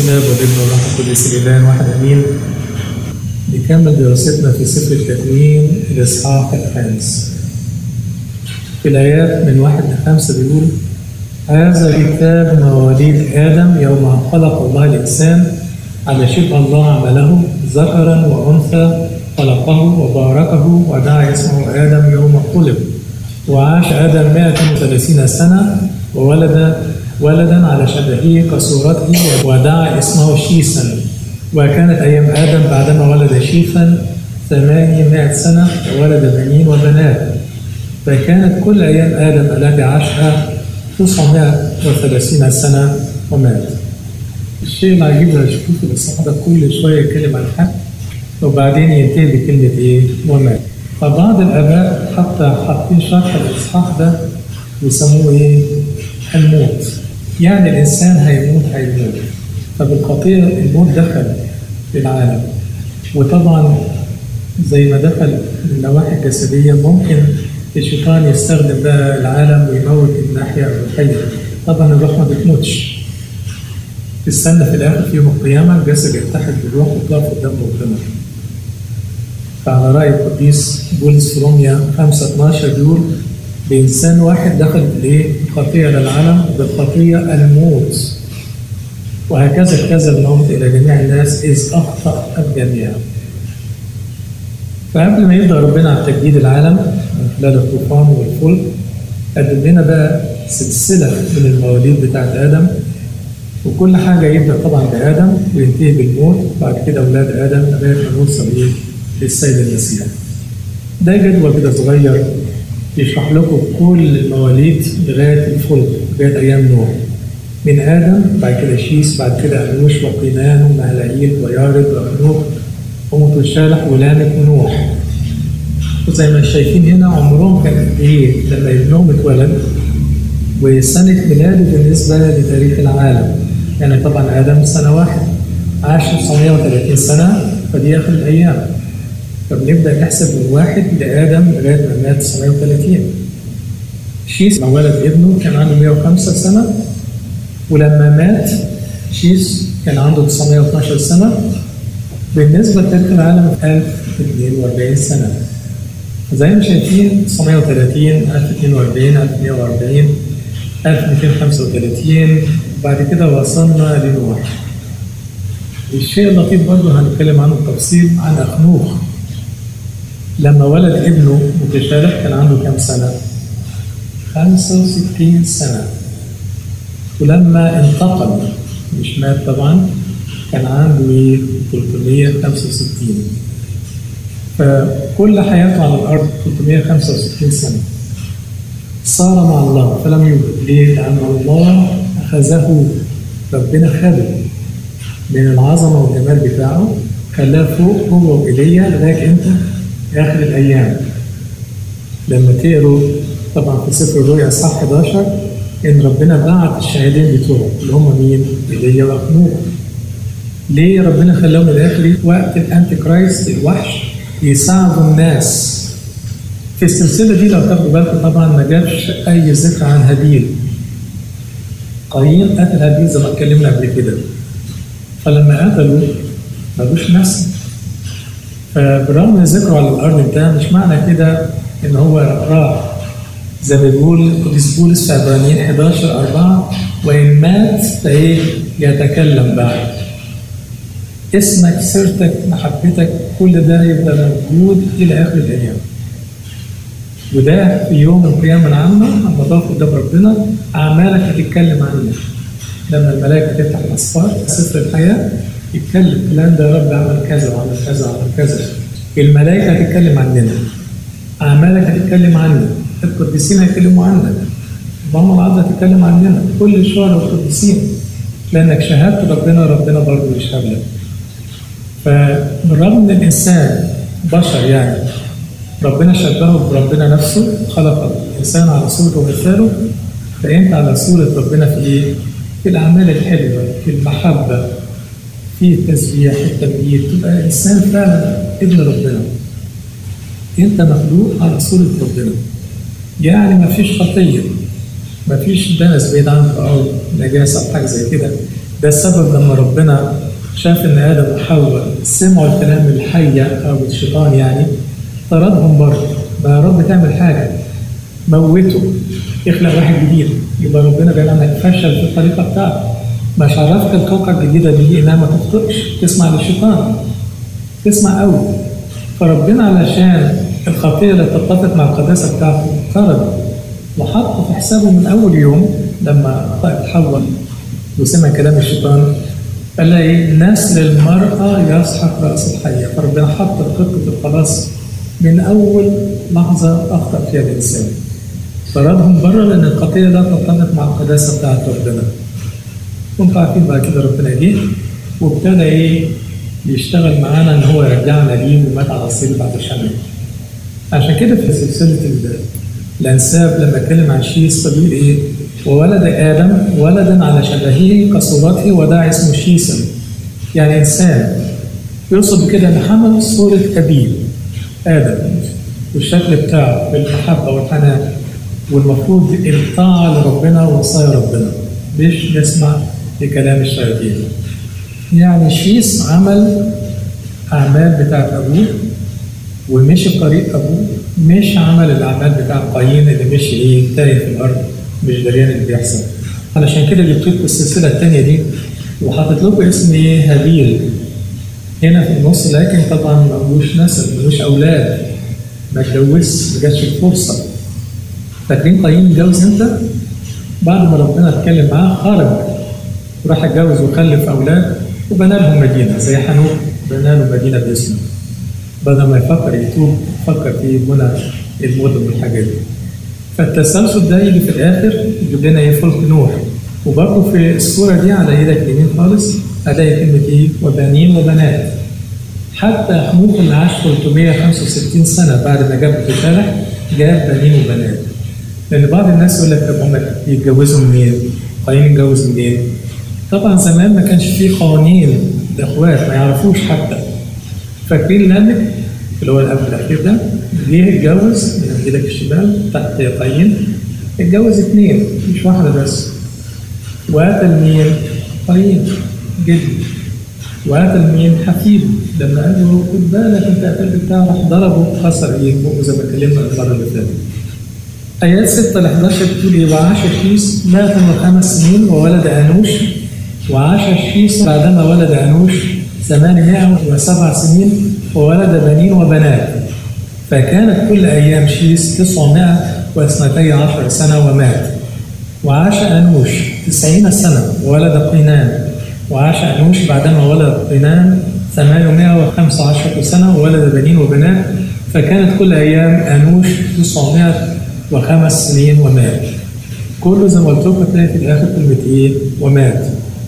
بسم الله والابن والروح القدس الاله واحد امين نكمل دراستنا في سفر التكوين الاصحاح الخامس في الايات من واحد لخمسه بيقول هذا كتاب مواليد ادم يوم خلق الله الانسان على شبه الله عمله ذكرا وانثى خلقه وباركه ودعا اسمه ادم يوم خلق وعاش ادم 130 سنه وولد ولدا على شبهه كصورته ودعا اسمه شيثا وكانت أيام آدم بعدما ولد شيثا ثمانمائة سنة وولد بنين وبنات فكانت كل أيام آدم التي عاشها 930 سنة ومات الشيء العجيب اللي هشوفه في الإصحاح ده كل شوية يتكلم عن حق وبعدين ينتهي بكلمة إيه؟ ومات فبعض الآباء حتى حاطين شرح الإصحاح ده ويسموه إيه؟ الموت يعني الإنسان هيموت هيموت فبالخطية الموت دخل في العالم وطبعا زي ما دخل من النواحي الجسدية ممكن الشيطان يستخدم بقى العالم ويموت الناحية الروحية طبعا الروح ما بتموتش تستنى في الآخر في يوم القيامة الجسد يتحد بالروح وتقف قدام ربنا فعلى رأي القديس بولس في روميا 5 12 بيقول بإنسان واحد دخل بالإيه؟ الخطية للعالم بالخطية الموت وهكذا اجتاز الموت إلى جميع الناس إذ أخطأ الجميع فقبل ما يبدأ ربنا على تجديد العالم من خلال الطوفان والفلك قدم لنا بقى سلسلة من المواليد بتاعت آدم وكل حاجة يبدأ طبعا بآدم وينتهي بالموت وبعد كده أولاد آدم لغاية ما نوصل إيه للسيد المسيح. ده جدول كده صغير يشرح لكم كل المواليد لغايه الفلك لغايه ايام نوح من ادم بعد كده شيس بعد كده انوش وقينان ومهلعيل ويارد وانوح ومتشالح ولامك ونوح وزي ما شايفين هنا عمرهم كان قد ايه لما ابنهم اتولد وسنه ميلاده بالنسبه لتاريخ العالم يعني طبعا ادم سنه واحد عاش 930 سنه فدي اخر الايام فبنبدا نحسب من واحد لادم لغايه ما مات 930 شيس لما ولد ابنه كان عنده 105 سنه ولما مات شيس كان عنده 912 سنه بالنسبه لتاريخ العالم 1042 سنه زي ما شايفين 930 1042 1140 1235 بعد كده وصلنا لنوح الشيء اللطيف برضه هنتكلم عنه بتفصيل عن اخنوخ لما ولد ابنه متشالح كان عنده كام سنة؟ 65 سنة ولما انتقل مش مات طبعا كان عنده ايه 365 فكل حياته على الأرض 365 سنة صار مع الله فلم يولد ليه؟ لأن الله أخذه ربنا خده من العظمة والجمال بتاعه خلاه فوق هو وإيليا لغاية إمتى؟ آخر الأيام لما تقروا طبعا في سفر الرؤيا اصحاح 11 إن ربنا بعت الشاهدين بتوعه اللي هم مين؟ إيليا وأخنوخ ليه ربنا خلاهم الآخر وقت الأنتي كرايست الوحش يساعدوا الناس في السلسلة دي لو تاخدوا بالكم طبعا ما جابش أي ذكر عن هابيل قايين قتل هابيل زي ما اتكلمنا قبل كده فلما قتلوا ملوش نسل فبرغم من ذكره على الارض ده مش معنى كده ان هو راح زي ما بيقول القديس بولس في عبرانيين 11 4 وان مات فايه يتكلم بعد اسمك سيرتك محبتك كل ده يبقى موجود الى اخر الايام وده في يوم القيامه العامه لما تقف قدام ربنا اعمالك هتتكلم عنك لما الملائكه تفتح الاسفار سفر الحياه يتكلم فلان ده يا رب عمل كذا وعمل كذا وعمل كذا الملائكه هتتكلم عننا اعمالك هتتكلم عنك القديسين هيتكلموا عنك ماما العذراء هتتكلم عننا كل الشهداء والقديسين لانك شهدت ربنا ربنا برضه يشهد لك فبالرغم ان الانسان بشر يعني ربنا شبهه بربنا نفسه خلق الانسان على صورته ومثاله فانت على صوره ربنا في ايه؟ في الاعمال الحلوه في المحبه في التسبيح التمجيد تبقى انسان فعلا ابن ربنا انت مخلوق على صوره ربنا يعني ما فيش خطيه ما فيش دنس بعيد عنك او نجاسه او حاجه زي كده ده السبب لما ربنا شاف ان ادم وحواء سمعوا الكلام الحية او الشيطان يعني طردهم بره بقى يا رب تعمل حاجة موته يخلق واحد جديد يبقى ربنا بيعمل فشل في الطريقة بتاعته مش عرفك الخلقة الجديدة دي انها ما تخطئش تسمع للشيطان تسمع قوي فربنا علشان الخطية اللي تتفق مع القداسة بتاعته طرد وحط في حسابه من أول يوم لما طائف حواء وسمع كلام الشيطان قال لها إيه نسل المرأة يسحق رأس الحية فربنا حط خطة الخلاص من أول لحظة أخطأ فيها الإنسان طردهم بره لأن الخطية لا تتفق مع القداسة بتاعت ربنا وانتوا عارفين بعد كده ربنا جه وابتدى ايه يشتغل معانا ان هو يرجعنا ليه ومات على الصليب بعد شمال عشان كده في سلسله الانساب لما اتكلم عن شيس فبيقول ايه وولد ادم ولدا على شبهه كصورته وداع اسمه شيسا يعني انسان يقصد بكده ان حمل صوره ابيه ادم والشكل بتاعه بالمحبه والحنان والمفروض الطاعه لربنا ووصايا ربنا مش نسمع لكلام الشياطين يعني شيس عمل أعمال بتاعت أبوه ومشي في طريق أبوه مش عمل الأعمال بتاع قايين اللي مشي إيه تايه في الأرض مش دريان اللي بيحصل علشان كده جبت لكم السلسلة التانية دي وحاطط لكم اسم إيه هابيل هنا في النص لكن طبعا ملوش نسل ملوش أولاد ما اتجوزش ما جاتش الفرصة فاكرين قايين اتجوز امتى؟ بعد ما ربنا اتكلم معاه خرج وراح اتجوز وخلف اولاد وبنى لهم مدينه زي حنوك بنى له مدينه باسمه بدل ما يفكر يتوب فكر في بنى المدن والحاجات دي فالتسلسل ده يجي في الاخر يجيب لنا ايه فلك نوح وبرضه في الصوره دي على ايدك اليمين خالص هلاقي كلمه ايه وبنين وبنات حتى حنوك اللي عاش 365 سنه بعد ما جاب فتالح جاب بنين وبنات لان بعض الناس يقول لك طب هم يتجوزوا منين؟ قايين يتجوز منين؟ طبعا زمان ما كانش فيه قوانين الاخوات ما يعرفوش حتى فاكرين لامك اللي هو الاب الاخير ده جه اتجوز من ايدك الشمال تحت قايين اتجوز اثنين مش واحده بس وقتل مين؟ قايين جدي وقتل مين؟ حفيد لما قال له خد بالك انت قتلت بتاعه راح ضربه كسر ايه بقه زي ما اتكلمنا المره اللي فاتت آيات 6 ل 11 بتقول إيه وعاش شيس مات من خمس سنين وولد أنوش وعاش شيس بعدما ولد أنوش ثمانمائة وسبع سنين وولد بنين وبنات فكانت كل أيام شيس تسعمائة واثنتي عشر سنة ومات وعاش أنوش تسعين سنة وولد قينان وعاش أنوش بعدما ولد قينان ثمانمائة وخمسة عشر سنة وولد بنين وبنات فكانت كل أيام أنوش تسعمائة وخمس سنين ومات كله زي ما قلت لكم تلاقي في الاخر كلمه ايه ومات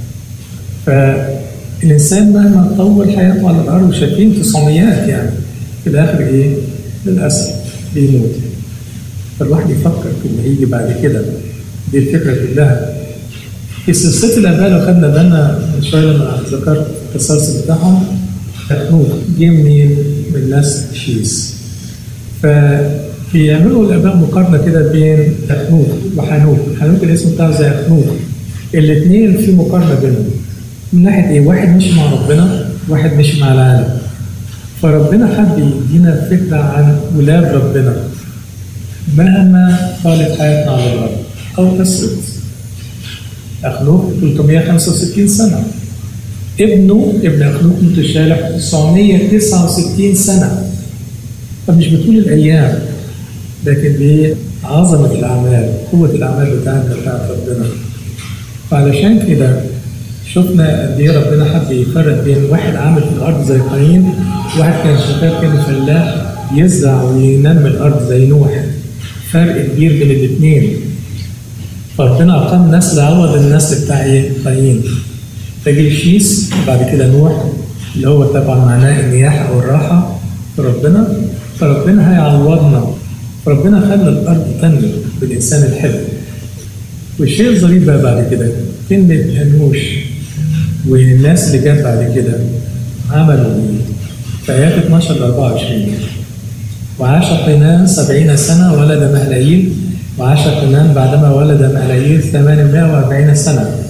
فالانسان مهما طول حياته على الارض شايفين تسعميات يعني في الاخر ايه للاسف بيموت فالواحد يفكر في اللي هيجي بعد كده دي الفكره كلها في سلسله الاباء لو خدنا بالنا من شويه لما ذكرت التسلسل بتاعهم حنوك جه منين؟ من نسل شيس ف بيعملوا الاباء مقارنه كده بين حنوك وحنوك، حنوك الاسم بتاعه زي حنوك. الاثنين في مقارنه بينهم. من ناحيه ايه؟ واحد مشي مع ربنا، واحد مشي مع العالم. فربنا حب يدينا فكره عن ولاد ربنا. مهما طالت حياتنا على الارض او قصرت. اخنوك 365 سنه. ابنه ابن اخنوك متشالح 969 سنه. فمش بطول الايام لكن بعظمة الأعمال قوة الأعمال بتاعتنا بتاعت ربنا فعلشان كده شفنا قد إيه ربنا حب يفرق بين واحد عامل في الأرض زي قايين واحد كان شغال كده فلاح يزرع وينمي الأرض زي نوح فرق كبير بين الاثنين فربنا أقام نسل عوض النسل بتاع إيه؟ قايين فجي شيس وبعد كده نوح اللي هو طبعا معناه النياحة أو الراحة في ربنا فربنا هيعوضنا فربنا خلى الارض تنمو بالانسان الحلو والشيء الظريف بقى بعد كده كلمة هنوش والناس اللي جت بعد كده عملوا ايه؟ في ايات 12 ل 24 وعاش قينان سبعين سنة ولد مهلئيل وعاش قينان بعدما ولد مهلئيل 840 سنة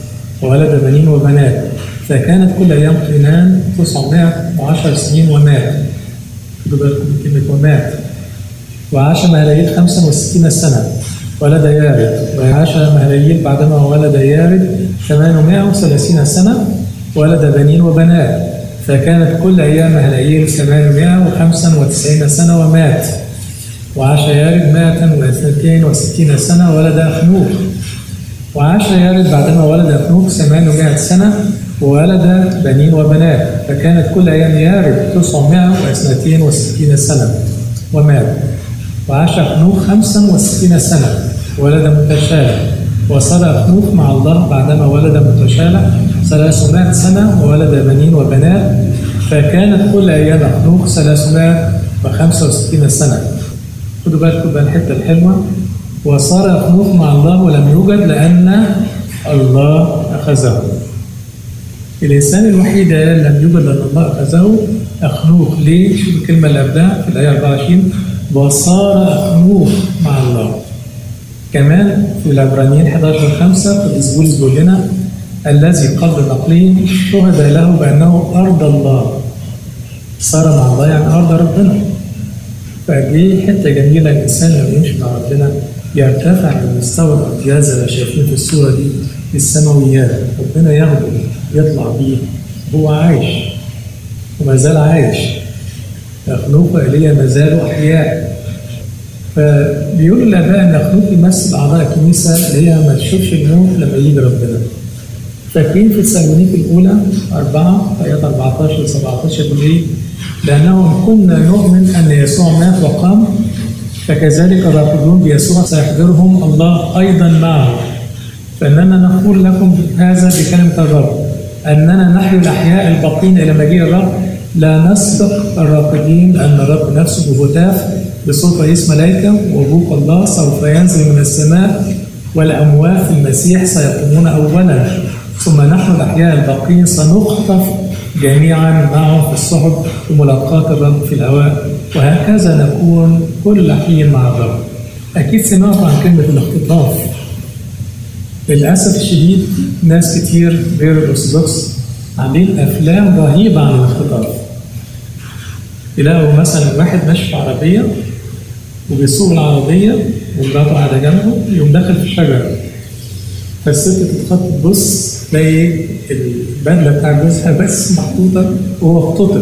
وولد بنين وبنات فكانت كل أيام قينان 910 سنين ومات خدوا بالكم من كلمة ومات وعاش مهليل 65 سنة ولد يارد وعاش مهليل بعدما ولد يارد 830 سنة ولد بنين وبنات فكانت كل أيام مهليل 895 سنة ومات وعاش يارد 162 سنة ولد أخنوخ وعاش يارد بعدما ولد أخنوخ 800 سنة وولد بنين وبنات فكانت كل أيام يارد 962 سنة ومات وعاش أخنوخ 65 سنة ولد متشالح وصار أخنوخ مع الله بعدما ولد متشالح 300 سنة وولد بنين وبنات فكانت كل أيام أخنوخ 365 سنة خدوا بالكم بقى الحتة الحلوة وصار أخنوخ مع الله ولم يوجد لأن الله أخذه الإنسان الوحيد لم يوجد لأن الله أخذه أخنوخ ليه؟ شوف الكلمة اللي قبلها في الآية 24 وصار أخنوخ مع الله كمان في العبرانيين 11 5 قديس بولس بيقول لنا الذي قبل نقله شهد له بأنه أرض الله صار مع الله يعني أرض ربنا فدي حتة جميلة الإنسان لما يمشي مع ربنا يرتفع من مستوى الامتياز اللي شايفين في الصورة دي السماويات ربنا ياخده يطلع بيه هو عايش وما زال عايش أخنوخ وإيليا ما زالوا أحياء فبيقول الآباء إن أخنوخ يمثل أعضاء الكنيسة اللي هي ما تشوفش الموت لما يجي ربنا فاكرين في السالونيك الأولى أربعة آيات 14 ل 17 بيقول إيه؟ لأنهم كنا نؤمن أن يسوع مات وقام فكذلك الرافضون بيسوع سيحضرهم الله أيضا معه فإننا نقول لكم هذا بكلمة الرب أننا نحيي الأحياء الباقين إلى مجيء الرب لا نسبق الراقدين لأن الرب نفسه بهتاف بصوت رئيس ملائكة وبوق الله سوف ينزل من السماء والأموات في المسيح سيقومون أولا ثم نحن الأحياء الباقين سنخطف جميعا معهم في الصحب وملاقاة الرب في الهواء وهكذا نكون كل حين مع الرب أكيد سمعت عن كلمة الاختطاف للأسف الشديد ناس كتير غير الأرثوذكس عاملين أفلام رهيبة عن الاختطاف يلاقوا مثلا واحد ماشي في عربية وبيسوق العربية ومراته قاعدة جنبه يقوم داخل في الشجرة فالست تتخطط تبص تلاقي البدلة بتاع جوزها بس محطوطة وهو اختطف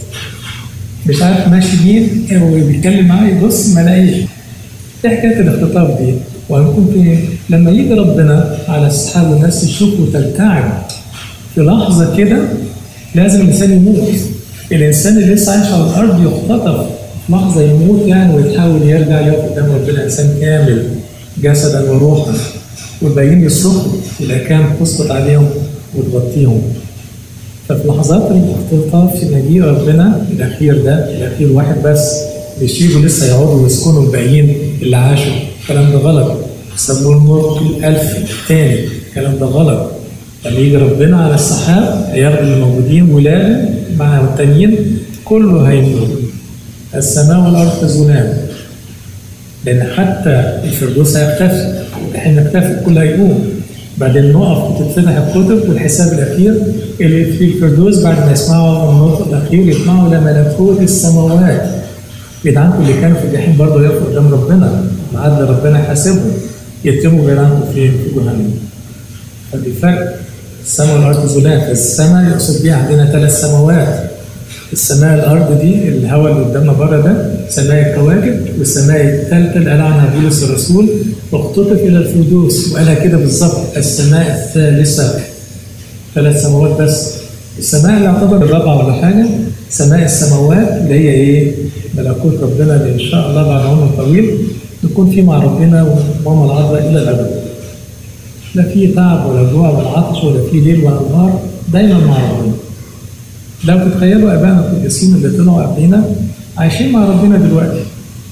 مش عارف ماشي مين هو بيتكلم معاه يبص ما لاقيش ايه حكايه الاختطاف دي؟ وهنكون في لما يجي ربنا على السحاب والناس تشوف وتلتعب في لحظه كده لازم الانسان يموت الانسان اللي لسه عايش على الارض يختطف في لحظه يموت يعني ويحاول يرجع يقف قدام ربنا انسان كامل جسدا وروحا والباقيين يصرخوا الاكام تسقط عليهم وتغطيهم ففي لحظات الاختطاف في مجيء ربنا الاخير ده الاخير واحد بس مش يجوا لسه يقعدوا ويسكنوا الباقيين اللي عاشوا الكلام ده غلط يسموه الملك الالف الثاني الكلام ده غلط لما يجي ربنا على السحاب هياخد الموجودين ولاده مع التانيين كله هيموت السماء والارض تزولان لان حتى الفردوس هيختفي احنا نختفي كله هيقوم بعدين نقف وتتفتح الكتب والحساب الاخير اللي في الفردوس بعد ما يسمعوا النطق الاخير يطلعوا لملكوت السماوات جدعانكم اللي كانوا في الجحيم برضه يقفوا قدام ربنا لعل ربنا يحاسبهم يتموا جدعانكم فين في جهنم فدي فرق السماء والارض زلال فالسماء يقصد بيها عندنا ثلاث سماوات السماء الارض دي الهواء اللي قدامنا بره ده سماء الكواكب والسماء الثالثه اللي قال عنها بولس الرسول واختطف الى الفردوس وقالها كده بالظبط السماء الثالثه ثلاث سماوات بس السماء اللي يعتبر الرابعه ولا حاجه سماء السماوات اللي هي ايه؟ ملكوت ربنا اللي ان شاء الله بعد عمر طويل نكون فيه مع ربنا وماما العذراء الى الابد. لا في تعب ولا جوع ولا عطش ولا في ليل ولا نهار دايما مع ربنا. لو تتخيلوا ابائنا القديسين اللي طلعوا قبلنا عايشين مع ربنا دلوقتي.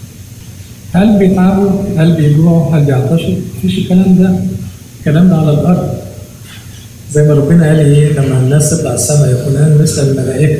هل بيتعبوا؟ هل بيجوعوا؟ هل بيعطشوا؟ مفيش الكلام ده. الكلام ده على الارض. زي ما ربنا قال ايه لما الناس تطلع السماء يكونان مثل الملائكه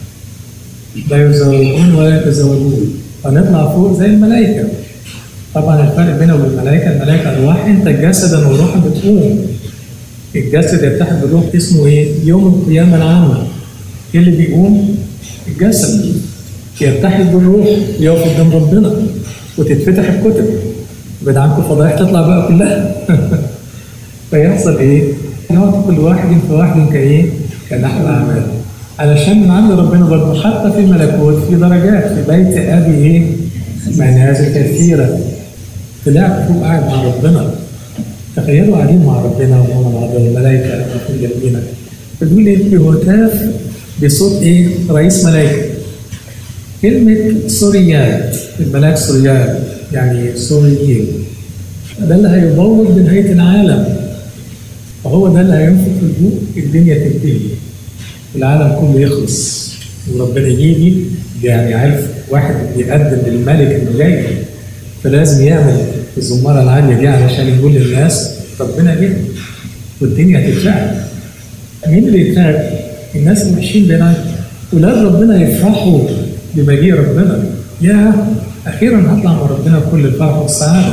لا يزوجون ولا يتزوجون فنطلع فوق زي الملائكه طبعا الفرق بينه وبين الملائكه الملائكه ارواح انت جسدا وروحا بتقوم الجسد يتحد بالروح اسمه ايه؟ يوم القيامة العامة ايه اللي بيقوم؟ الجسد يتحد بالروح يقف قدام ربنا وتتفتح الكتب بعد عنكم فضائح تطلع بقى كلها فيحصل ايه؟ يعطي كل واحد في واحد كايه؟ كنحو اعمال علشان من عند ربنا برضه حتى في الملكوت في درجات في بيت ابي ايه؟ منازل كثيره طلعت فوق قاعد مع ربنا تخيلوا قاعدين مع ربنا وهم مع الملائكه واقفين جنبينا فبيقول ايه؟ بهتاف بصوت ايه؟ رئيس ملائكه كلمة سوريات الملاك سوريات يعني سوريين ده اللي هيبوظ بنهاية العالم فهو ده اللي هينفخ في البوق الدنيا تنتهي العالم كله يخلص وربنا يجي يعني عارف واحد بيقدم للملك انه جاي فلازم يعمل الزماره العاليه دي علشان يقول للناس ربنا جه والدنيا هتترعب مين اللي يترعب؟ الناس اللي ماشيين بينهم ولاد ربنا يفرحوا بمجيء ربنا يا اخيرا هطلع مع ربنا بكل الفرح والسعاده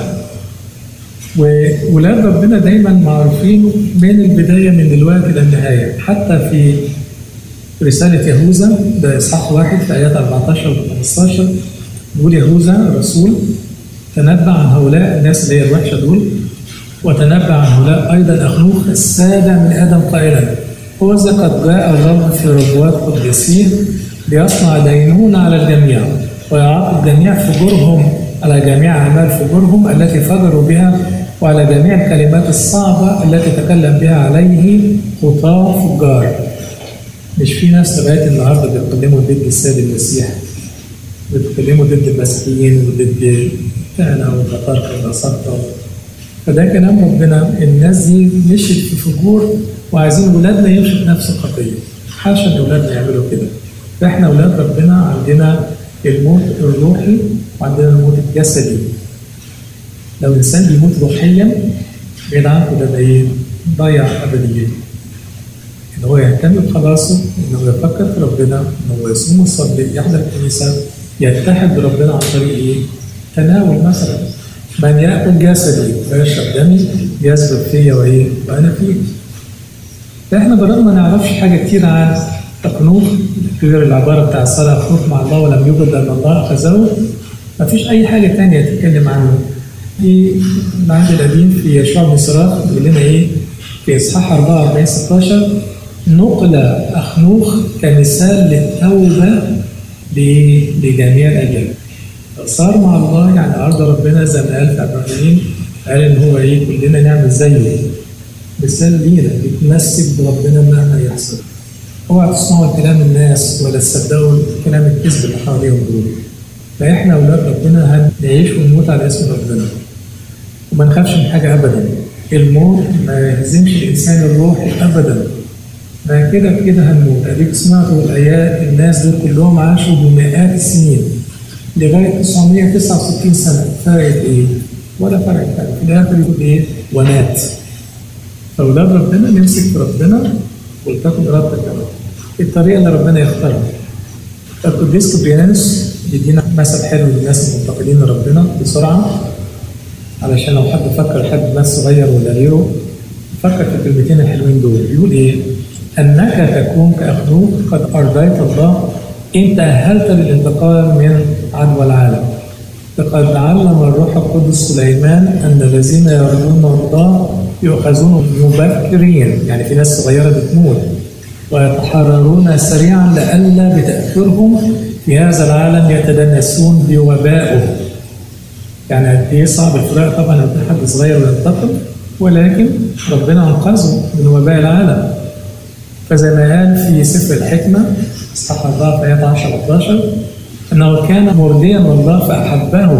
وولاد ربنا دايما معروفين من البدايه من الوقت الى النهايه حتى في رساله يهوذا ده اصحاح واحد في ايات 14 و 15 بيقول يهوذا الرسول تنبأ عن هؤلاء الناس اللي هي الوحشه دول وتنبأ عن هؤلاء ايضا اخنوخ الساده من ادم قائلا هو قد جاء الرب في ربوات قدسيه ليصنع دينون على الجميع ويعاقب جميع فجورهم على جميع أعمال فجورهم التي فجروا بها وعلى جميع الكلمات الصعبة التي تكلم بها عليه خطاة فجار مش في ناس لغاية النهاردة بيتكلموا ضد السيد المسيح بيتكلموا ضد المسيحيين وضد كهنة وبطاركة وبساطة فده كلام ربنا الناس دي مشيت في فجور وعايزين ولادنا يمشوا في نفس الخطية حاشا ان ولادنا يعملوا كده فاحنا اولاد ربنا عندنا الموت الروحي وعندنا الموت الجسدي لو الانسان بيموت روحيا بعيد عنه ده ايه؟ ضيع ابديته ان هو يهتم بخلاصه ان هو يفكر في ربنا ان هو يصوم ويصلي يحضر الكنيسه يتحد بربنا عن طريق ايه؟ تناول مثلا من ياكل جسدي ويشرب دمي يثبت فيا وايه؟ وانا فيه فاحنا بالرغم ما نعرفش حاجه كتير عن تقنوخ غير العبارة بتاع الصلاة خوف مع الله ولم يوجد لأن الله أخذه ما فيش أي حاجة تانية تتكلم عنه في العهد القديم في يشوع بن صراخ بيقول لنا إيه في إصحاح 44 16 نقل أخنوخ كمثال للتوبة لجميع الأجيال صار مع الله يعني أرض ربنا زي ما قال في إبراهيم قال إن هو إيه كلنا نعمل زيه مثال لينا بيتمسك بربنا مهما يحصل اوعى تسمعوا كلام الناس ولا تصدقوا كلام الكذب اللي حواليهم دول فاحنا اولاد ربنا هنعيش ونموت على اسم ربنا وما نخافش من حاجه ابدا الموت ما يهزمش الانسان الروحي ابدا ما كده كده هنموت اديك سمعتوا الايات الناس دول كلهم عاشوا بمئات السنين لغايه 969 سنه فرقت ايه؟ ولا فرقت حاجه في الاخر يقول ايه؟ ومات فاولاد ربنا نمسك في ربنا ولتكن ارادتك كمان الطريقه اللي ربنا يختارها القديس كبريانوس يدينا مثل حلو للناس المنتقدين لربنا بسرعه علشان لو حد فكر حد ناس صغير ولا غيره فكر في الكلمتين الحلوين دول بيقول ايه؟ انك تكون كاخنوخ قد ارضيت الله ان تاهلت للانتقال من عدوى العالم لقد علم الروح القدس سليمان ان الذين يرجون الله يؤخذون مبكرين يعني في ناس صغيره بتموت ويتحررون سريعا لئلا بتاثرهم في هذا العالم يتدنسون بوبائه يعني قد ايه صعب الفراق طبعا لما حد صغير وينتقل ولكن ربنا انقذه من وباء العالم فزي ما قال في سفر الحكمه اصحاح 4 في ايات 10 11 انه كان مرضيا الله فاحبه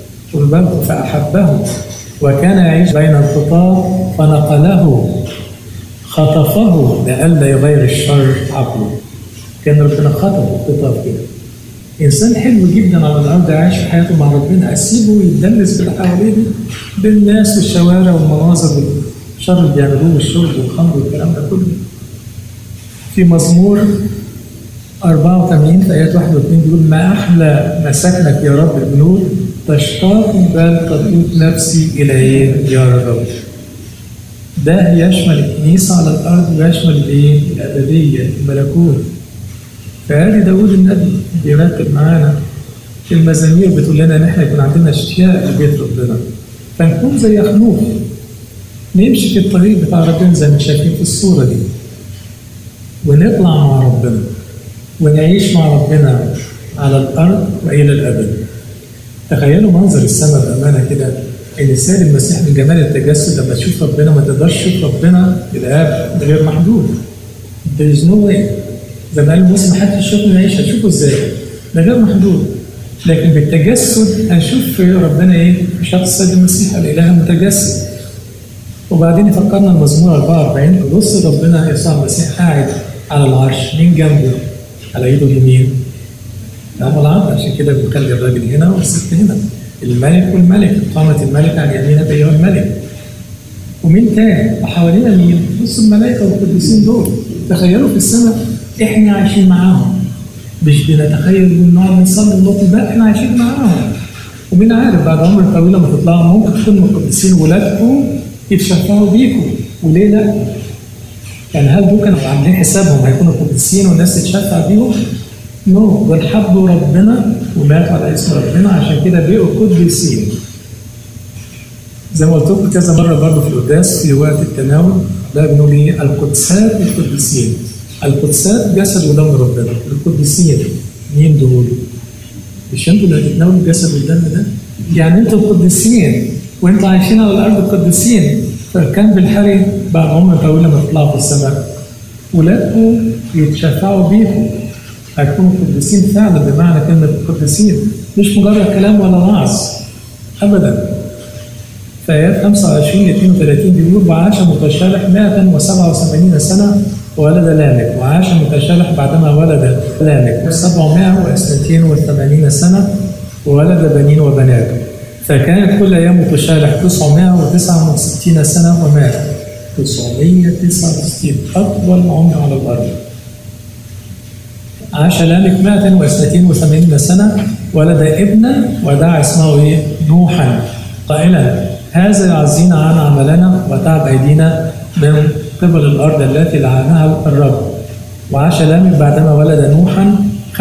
فاحبه وكان يعيش بين الخطاه فنقله خطفه لئلا يغير الشر عقله كان ربنا خطفه خطف كده انسان حلو جدا على الارض عايش في حياته مع ربنا اسيبه يتدلس باللي حواليه بالناس والشوارع والمناظر والشر اللي بيعملوه والشرب والخمر والكلام ده كله في مزمور 84 في ايات 1 و 2 بيقول ما احلى مساكنك يا رب الجنود تشتاق بل تطوط نفسي الى ايه يا رب ده يشمل الكنيسة على الأرض ويشمل الإيه؟ الأبدية الملكوت فهذه داود النبي بيرتب معانا في المزامير بتقول لنا إن إحنا يكون عندنا اشتياق لبيت ربنا فنكون زي خنوخ نمشي في الطريق بتاع ربنا زي ما شايفين في الصورة دي ونطلع مع ربنا ونعيش مع ربنا على الأرض وإلى الأبد تخيلوا منظر السماء بأمانة كده إن السيد المسيح من جمال التجسد لما تشوف ربنا ما تقدرش تشوف ربنا الآب غير محدود There is no way زي ما قال موسى ما حدش يشوفني يعيش هتشوفه ازاي؟ ده غير محدود لكن بالتجسد هنشوف ربنا ايه؟ في شخص السيد المسيح الاله المتجسد وبعدين يفكرنا المزمور 44 بص ربنا يسوع المسيح قاعد على العرش مين جنبه؟ على ايده اليمين نعم العرض عشان كده بنخلي الراجل هنا والست هنا الملك والملك قامت الملك عن يمينك ايها الملك ومين تاني؟ وحوالينا مين؟ بص الملائكه والقديسين دول تخيلوا في السماء احنا عايشين معاهم مش بنتخيل ان نقعد نصلي ونطلب لا احنا عايشين معاهم ومين عارف بعد عمر طويل لما تطلعوا ممكن تكونوا القديسين ولادكم يتشفعوا بيكم وليه لا؟ يعني هل دول كانوا عاملين حسابهم هيكونوا قديسين والناس تتشفع بيهم؟ نو no. دول حبوا ربنا وماتوا على اسم ربنا عشان كده بقوا قديسين. زي ما قلت لكم كذا مره برضه في القداس في وقت التناول ده بنقول ايه؟ القدسات القديسين. القدسات جسد ودم ربنا، القديسين مين دول؟ مش انتوا اللي هتتناولوا الجسد والدم ده؟ يعني انتوا قديسين وانتوا عايشين على الارض قديسين فكان بالحري بعد عمر طويل لما تطلعوا في السماء ولادكم يتشفعوا بيكم هيكونوا قديسين فعلا بمعنى كلمة قديسين مش مجرد كلام ولا وعظ أبدا فآيات 25 32 بيقول وعاش متشالح 187 سنة وولد لامك وعاش متشالح بعدما ولد لامك 782 سنة وولد بنين وبنات فكانت كل أيام متشالح 969 سنة ومات 969 أطول عمر على الأرض عاش لامك 182 سنة ولد ابنا ودعا اسمه إيه؟ نوحا قائلا هذا يعزينا عن عملنا وتعب أيدينا من قبل الأرض التي لعنها الرب وعاش لامك بعدما ولد نوحا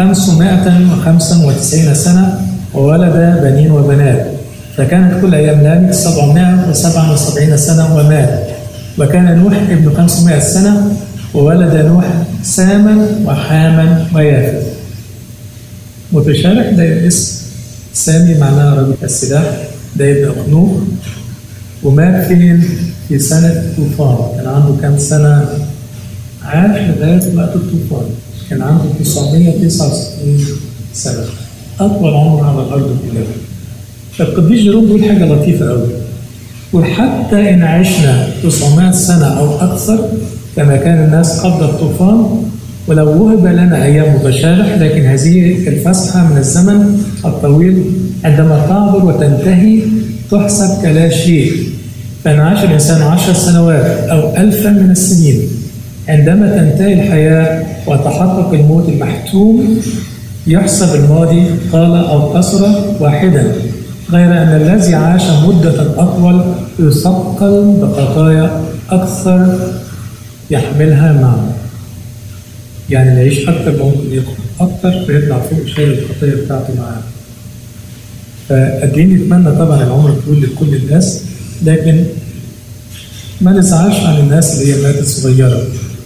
595 سنة وولد بنين وبنات فكانت كل أيام لامك 777 سنة ومات وكان نوح ابن 500 سنة وولد نوح ساما وحاما ويافث متشارح ده اسم سامي معناه رجل السلاح ده ابن أخنوخ ومات فين في سنة طوفان كان عنده كام سنة عاش لغاية وقت الطوفان كان عنده 969 سنة أطول عمر على الأرض كلها فالقديس جيروم بيقول حاجة لطيفة قوي وحتى إن عشنا 900 سنة أو أكثر كما كان الناس قبل الطوفان ولو وهب لنا أيام متشالح لكن هذه الفسحة من الزمن الطويل عندما تعبر وتنتهي تحسب كلا شيء فإن عاش الإنسان عشر سنوات أو ألفا من السنين عندما تنتهي الحياة وتحقق الموت المحتوم يحسب الماضي قال أو قصر واحدا غير أن الذي عاش مدة أطول يثقل بخطايا أكثر يحملها معه يعني اللي يعيش أكثر ممكن يدخل أكثر فيطلع فوق شايل الخطية بتاعته معاه فقد نتمنى طبعا العمر طويل لكل الناس لكن ما نزعلش عن الناس اللي هي ماتت صغيرة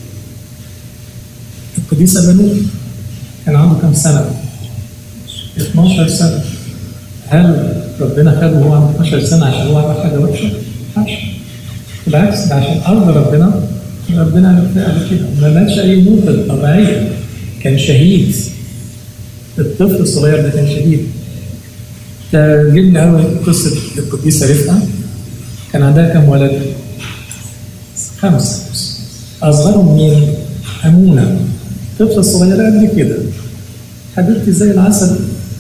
القديس أبانوت كان عنده كام سنة؟ 12 سنة هل ربنا خده وهو عنده 12 سنة عشان هو عمل حاجة وحشة؟ ما بالعكس ده عشان أرض ربنا ربنا قال كده ما ماتش أي موتة طبيعية كان شهيد الطفل الصغير ده كان شهيد تعجبني قوي قصة القديسة رفقة كان عندها كم ولد؟ خمسة أصغرهم مين؟ أمونة طفلة صغيرة قد كده حبيبتي زي العسل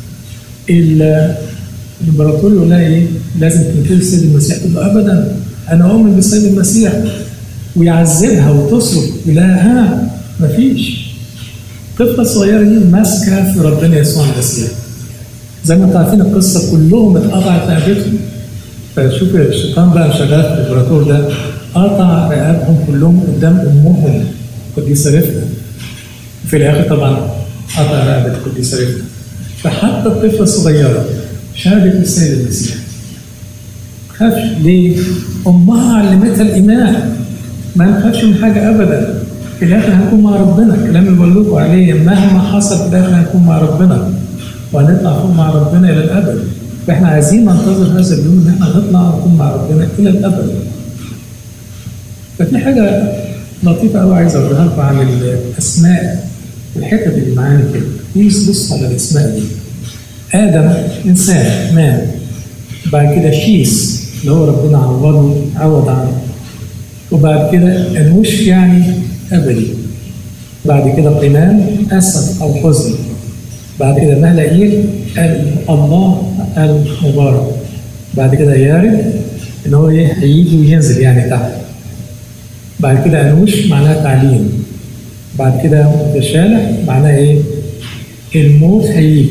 الامبراطور يقول لها ايه؟ لازم تنتهي السيد المسيح تقول له ابدا انا اؤمن بالسيد المسيح ويعذبها وتصرخ يقول لها ها مفيش الطفله الصغيره دي ماسكه في ربنا يسوع المسيح زي ما انتم عارفين القصه كلهم اتقطعت رقبتهم فشوف الشيطان بقى شغال في الامبراطور ده قطع رقابهم كلهم قدام امهم قديسه رفقه في الاخر طبعا قطع رقبه قديسه رفقه فحتى الطفله الصغيره شهدت السيد المسيح خافش ليه؟ امها علمتها الايمان ما نخافش من حاجه ابدا في الاخر هنكون مع ربنا الكلام اللي بقول لكم عليه مهما حصل في الاخر هنكون مع ربنا وهنطلع فوق مع ربنا الى الابد فاحنا عايزين ننتظر هذا اليوم ان احنا نطلع ونكون مع ربنا الى الابد ففي حاجه لطيفه قوي عايز اقولها لكم عن الاسماء الحتت اللي معانا كده بليز بصوا على الاسماء دي ادم انسان مان بعد كده شيس اللي هو ربنا عوضه عوض عنه وبعد كده انوش يعني ابدي بعد كده قنان اسد او حزن بعد كده مهلئيل الله المبارك بعد كده يارد ان هو هيجي وينزل يعني تحت بعد كده انوش معناها تعليم بعد كده متشالح معناها ايه الموت هيجي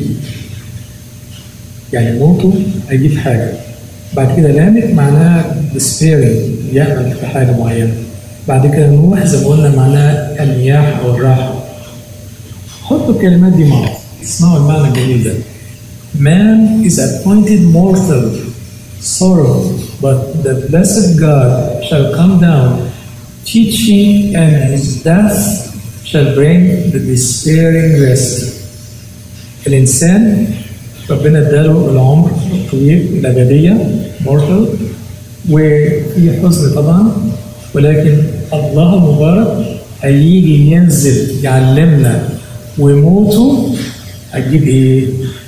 يعني موته هيجيب حاجه بعد كده لامك معناها despairing يأمل في حاجه معينه بعد كده نوح زي ما قلنا معناها المياه او الراحه حطوا الكلمات دي مع بعض اسمعوا المعنى الجميل ده Man is appointed mortal sorrow but the blessed God shall come down teaching and his death shall bring the despairing rest الإنسان ربنا اداله العمر الطويل الأبدية mortal وفي حزن طبعا ولكن الله المبارك هيجي ينزل يعلمنا وموته هتجيب ايه؟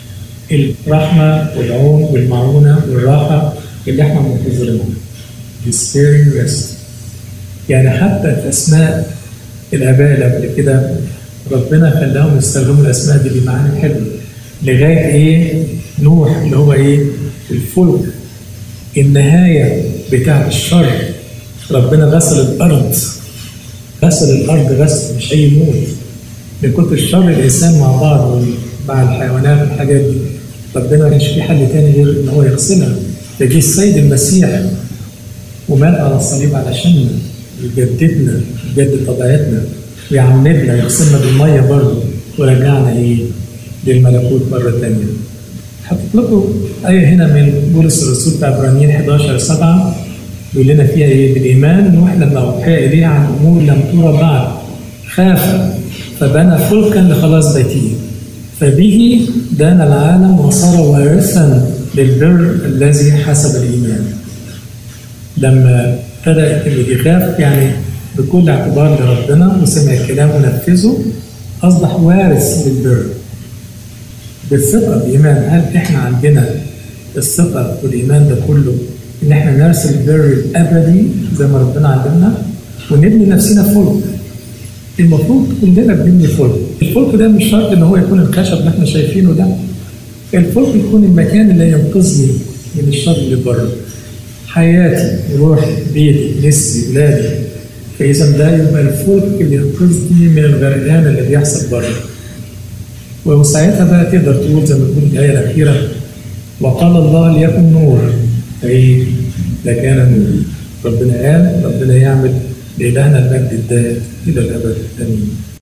الرحمة والعون والمعونة والراحة اللي احنا منتظرينها. despairing rest. يعني حتى في أسماء الآباء اللي قبل كده ربنا خلاهم يستخدموا الأسماء دي بمعاني حلوة. لغاية إيه؟ نوح اللي هو إيه؟ الفلك. النهاية بتاعة الشر ربنا غسل الأرض غسل الأرض غسل مش أي موت من كتر الشر الإنسان مع بعض مع الحيوانات والحاجات دي ربنا ما كانش في حل تاني غير إن هو يغسلها فجه السيد المسيح ومات على الصليب علشاننا يجددنا يجدد طبيعتنا ويعمدنا يغسلنا بالمية برضه ورجعنا إيه للملكوت مرة تانية حطيت لكم آية هنا من بولس الرسول بتاع عبرانيين 11 7 بيقول لنا فيها إيه بالإيمان نوح لما أوحي إليه عن أمور لم ترى بعد خاف فبنى فلكا لخلاص بيته فبه دان العالم وصار وارثا للبر الذي حسب الإيمان لما ابتدأ اللي يخاف يعني بكل اعتبار لربنا وسمع الكلام ونفذه أصبح وارث للبر بالثقة بإيمان هل إحنا عندنا الثقة والإيمان ده كله إن إحنا نرسل البر الأبدي زي ما ربنا علمنا ونبني نفسنا فلك المفروض كلنا بنبني فلك الفلك ده مش شرط إن هو يكون الخشب اللي إحنا شايفينه ده الفلك يكون المكان اللي ينقذني من الشر اللي بره حياتي روحي بيتي نسلي ولادي فإذا ده يبقى الفلك اللي ينقذني من الغرقان اللي بيحصل بره وساعتها بقى تقدر تقول زي ما بتقول الآية الأخيرة وقال الله ليكن نور فإيه؟ لكان نور ربنا قال ربنا يعمل لإلهنا المجد الدائم إلى الأبد آمين